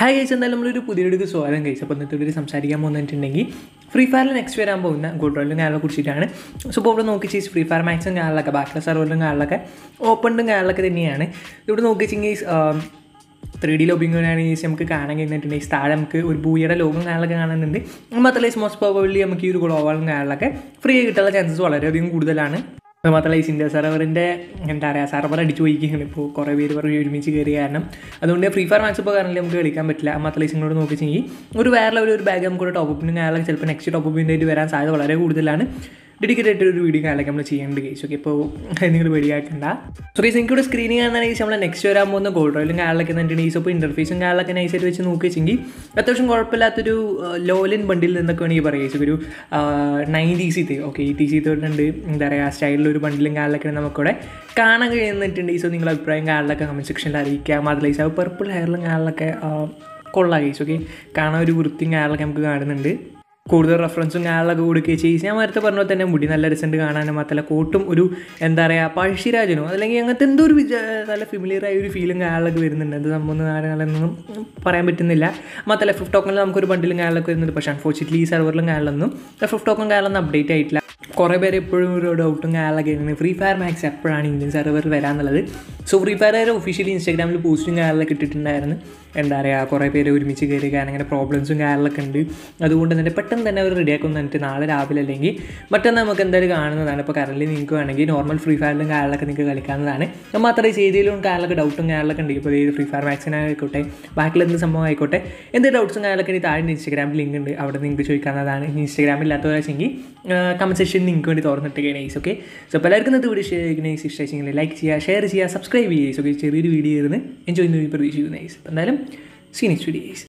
hi guys എന്തായാലും നമ്മളൊരു പുതിയൊരു സ്വാഗതം ഗൈസ് അപ്പോൾ ഇന്നത്തെ ഒരു സംസാരിക്കാൻ പോകുന്നിട്ടുണ്ടെങ്കിൽ ഫ്രീ ഫയറിൽ നെക്സ്റ്റ് വരാൻ പോകുന്ന ഗോൾഡ് റോയിലും കാര്യങ്ങളെ കുറിച്ചിട്ടാണ് സോ ഇപ്പോൾ ഇവിടെ നോക്കി ചേച്ചി ഫ്രീ ഫയർ മാക്സും കാര്യങ്ങളൊക്കെ ബാക്കിയുള്ള സെർവറിലും കാര്യങ്ങളൊക്കെ ഓപ്പണും കാര്യങ്ങളൊക്കെ തന്നെയാണ് ഇവിടെ നോക്കി വെച്ചെങ്കിൽ ത്രീ ഡി ലോബിങ്ങാണെങ്കിൽ നമുക്ക് കാണാൻ കഴിഞ്ഞിട്ടുണ്ടെങ്കിൽ താഴെ നമുക്ക് ഒരു ഭൂയുടെ ലോകം കാര്യങ്ങളൊക്കെ കാണുന്നുണ്ട് മാത്രമല്ല മോസ്റ്റ് പ്രോബബിളി നമുക്ക് ഈ ഒരു ഗ്ലോബലും കാര്യങ്ങളൊക്കെ ഫ്രീ ആയി കിട്ടാനുള്ള ചാൻസസ് വളരെയധികം കൂടുതലാണ് അത് മാത്രമല്ല ഈ സിൻഡർ സെർവറിൻ്റെ എന്താ പറയുക സെർവർ അടിച്ചു പോയിക്കുകയാണ് ഇപ്പോൾ കുറേ പേര് പറഞ്ഞ് ഒരുമിച്ച് കയറി കാരണം അതുകൊണ്ട് ഫ്രീ ഫയർ മാച്ച് ഇപ്പോൾ കാരണം നമുക്ക് കളിക്കാൻ പറ്റില്ല അത് മാത്രമല്ല സിങ്ങളോട് നോക്കിച്ചെങ്കിൽ ഒരു വേറെ ലെവൽ ഒരു ബാഗ് നമുക്ക് ടോപ്പ് അപ്പിനും കാര്യങ്ങളൊക്കെ ചിലപ്പോൾ നെക്സ്റ്റ് ടോപ്പ് അപ്പിൻ്റെ ആയിട്ട് വരാൻ സാധ്യത വളരെ കൂടുതലാണ് ഡെഡിക്കേറ്റഡ് ആയിട്ട് ഒരു വീഡിയോ കാര്യങ്ങളൊക്കെ നമ്മൾ ചെയ്യേണ്ട കേസ് ഓക്കെ ഇപ്പോൾ നിങ്ങൾ പേടിയാക്കണ്ട സോ ഗൈസ് നിങ്ങൾക്ക് ഇവിടെ സ്ക്രീനിങ് കാണുകയാണെങ്കിൽ നമ്മൾ നെക്സ്റ്റ് വരാൻ പോകുന്ന ഗോൾഡ് റോയിലും കാര്യങ്ങളൊക്കെ എന്നിട്ടുണ്ടെങ്കിൽ ഇപ്പോൾ ഇൻ്റർഫേസും കാര്യങ്ങളൊക്കെ നൈസായിട്ട് വെച്ച് നോക്കിച്ചെങ്കിൽ അത്യാവശ്യം കുഴപ്പമില്ലാത്തൊരു ലോലിൻ ബണ്ടിൽ നിന്നൊക്കെ വേണമെങ്കിൽ പറയുക ഒരു നയൻറ്റീസിത്ത് ഓക്കെ എയ്റ്റീസി തൊട്ടുണ്ട് എന്താ പറയുക സ്റ്റൈലിലൊരു ബണ്ടിലും കാര്യങ്ങളൊക്കെ നമുക്കിവിടെ കാണാൻ കഴിയുന്നിട്ടുണ്ടെങ്കിൽ സോ നിങ്ങളുടെ അഭിപ്രായം കാര്യങ്ങളൊക്കെ കമൻറ്റ് സെക്ഷനിൽ അറിയിക്കുക മാത്രമല്ല ഈ പർപ്പിൾ ഹെയറിലും കാര്യങ്ങളൊക്കെ കൊള്ളാം കേസ് ഓക്കെ കാണാൻ ഒരു വൃത്തിയും കാര്യങ്ങളൊക്കെ നമുക്ക് കാണുന്നുണ്ട് കൂടുതൽ റെഫറൻസും കാര്യങ്ങളൊക്കെ കൊടുക്കുകയും ചെയ്യും ഞാൻ നേരത്തെ പറഞ്ഞ പോലെ തന്നെ മുടി നല്ല രസമുണ്ട് കാണാനും മാത്രമല്ല കോട്ടും ഒരു എന്താ പറയുക പഴശ്ശിരാജനോ അല്ലെങ്കിൽ അങ്ങനത്തെ എന്തോ ഒരു വിചാ നല്ല ഫിമിലിയർ ആയ ഒരു ഫീലും കാര്യങ്ങളൊക്കെ വരുന്നുണ്ട് എന്ത് സംഭവം കാര്യങ്ങളൊന്നും പറയാൻ പറ്റുന്നില്ല മാത്രമല്ല ഫിഫ്റ്റ് ടോക്കണിൽ നമുക്കൊരു ബണ്ടിലും കാര്യങ്ങളൊക്കെ വരുന്നുണ്ട് പക്ഷേ അൺഫോർച്ച്നറ്റ്ലി ഈ സെർവറിലും കാര്യങ്ങളൊന്നും ഫിഫ്റ്റ് ടോക്കൺ കാര്യങ്ങളൊന്നും അപ്ഡേറ്റ് ആയിട്ടില്ല കുറേ പേര് എപ്പോഴും ഒരു ഡൗട്ടും കാര്യങ്ങളൊക്കെ ആയിരുന്നു ഫ്രീ ഫയർ മാക്സ് എപ്പോഴാണ് ഇന്ത്യൻ സെർവറിൽ വരാന്നുള്ളത് സോ ഫ്രീ ഫയർ ഒഫീഷ്യലി ഇൻസ്റ്റാഗ്രാമിൽ പോസ്റ്റും കാര്യങ്ങളൊക്കെ ഇട്ടിട്ടുണ്ടായിരുന്നു എന്താ പറയുക കുറേ പേര് ഒരുമിച്ച് കയറി കാരണം അങ്ങനെ പ്രോബ്ലംസും കാര്യങ്ങളൊക്കെ ഉണ്ട് അതുകൊണ്ട് തന്നെ പെട്ടെന്ന് തന്നെ അവർ റെഡിയാക്കും എന്നിട്ട് നാളെ രാവിലെ അല്ലെങ്കിൽ മറ്റൊന്ന് നമുക്ക് എന്തായാലും കാണുന്നതാണ് ഇപ്പോൾ കറൻറ്റ് നിങ്ങൾക്ക് വേണമെങ്കിൽ നോർമൽ ഫ്രീ ഫയറിലും കാര്യങ്ങളൊക്കെ നിങ്ങൾക്ക് കളിക്കാവുന്നതാണ് മാത്രമേ ചെയ്തതിലും കാര്യങ്ങളൊക്കെ ഡൗട്ടും കാര്യങ്ങളൊക്കെ ഉണ്ട് ഇപ്പോൾ ഈ ഫ്രീ ഫയർ മാക്സിനായിക്കോട്ടെ ബാക്കിൽ എന്ത് സംഭവം ആയിക്കോട്ടെ എന്ത് ഡൗട്ട്സും കാര്യങ്ങളൊക്കെ ഇനി താഴെ ഇൻസ്റ്റാഗ്രാമിൽ ലിങ്ക് ഉണ്ട് അവിടെ നിങ്ങൾക്ക് ചോദിക്കാവുന്നതാണ് ഇനി ഇൻസ്റ്റാഗ്രാമിൽ ഇല്ലാത്തവരാച്ചെങ്കിൽ കമൻറ്റ് സെക്ഷൻ നിങ്ങൾക്ക് വേണ്ടി തുറന്നിട്ട് നൈസ് ഓക്കെ സോ അപ്പോൾ എല്ലാവർക്കും ഇന്നത്തെ വീഡിയോ ഷെയർ നൈസ് ഇഷ്ടമെങ്കിൽ ലൈക്ക് ചെയ്യുക ഷെയർ ചെയ്യുക സബ്സ്ക്രൈബ് ചെയ്യുക ഓക്കെ ചെറിയൊരു വീഡിയോ ആയിരുന്നു എൻജോയ് ചെയ്യുന്ന പ്രതീക്ഷിക്കുന്നു നൈസ് എന്തായാലും സീനിക്സ് വീഡിയോസ്